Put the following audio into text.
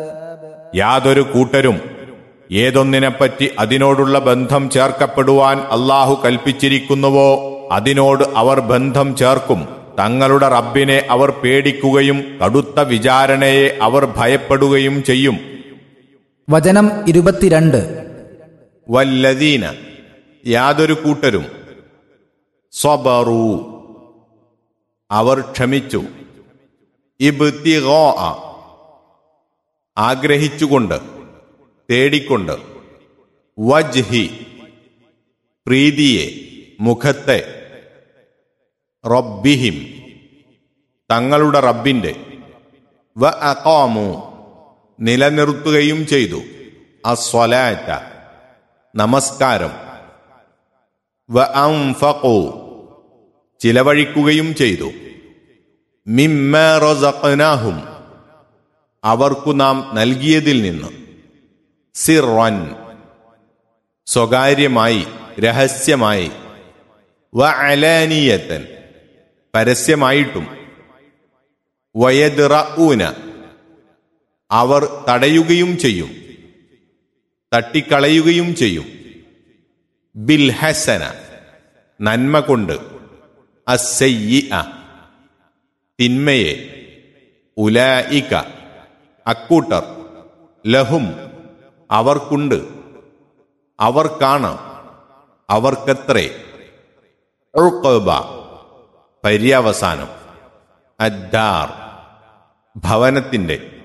യാതൊരു കൂട്ടരും ഏതൊന്നിനെപ്പറ്റി അതിനോടുള്ള ബന്ധം ചേർക്കപ്പെടുവാൻ അള്ളാഹു കൽപ്പിച്ചിരിക്കുന്നുവോ അതിനോട് അവർ ബന്ധം ചേർക്കും തങ്ങളുടെ റബ്ബിനെ അവർ പേടിക്കുകയും കടുത്ത വിചാരണയെ അവർ ഭയപ്പെടുകയും ചെയ്യും വചനം ഇരുപത്തിരണ്ട് വല്ലദീന യാതൊരു കൂട്ടരും സ്വബറു അവർ ക്ഷമിച്ചു ഇബ്തിഗോ ആഗ്രഹിച്ചുകൊണ്ട് തേടിക്കൊണ്ട് വജ്ഹി പ്രീതിയെ മുഖത്തെ റബ്ബിഹിം തങ്ങളുടെ റബ്ബിന്റെ വ അഖാമു നിലനിർത്തുകയും ചെയ്തു അസ്വലാറ്റ നമസ്കാരം വ അംഫഖു ചിലവഴിക്കുകയും ചെയ്തു മിമ്മ റസഖ്നാഹും അവർക്കു നാം നൽകിയതിൽ നിന്ന് സിറൻ സ്വകാര്യമായി രഹസ്യമായി വ അലാനിയത്തൻ പരസ്യമായിട്ടും വയദിറൂന അവർ തടയുകയും ചെയ്യും തട്ടിക്കളയുകയും ചെയ്യും ബിൽ ഹസന നന്മ കൊണ്ട് അസയ്യി തിന്മയെ ഉലായിക അക്കൂട്ടർ ലഹും അവർക്കുണ്ട് അവർക്കാണ് അവർക്കത്രേ ഉഖബ പര്യവസാനം അദ്ദാർ ഭവനത്തിന്റെ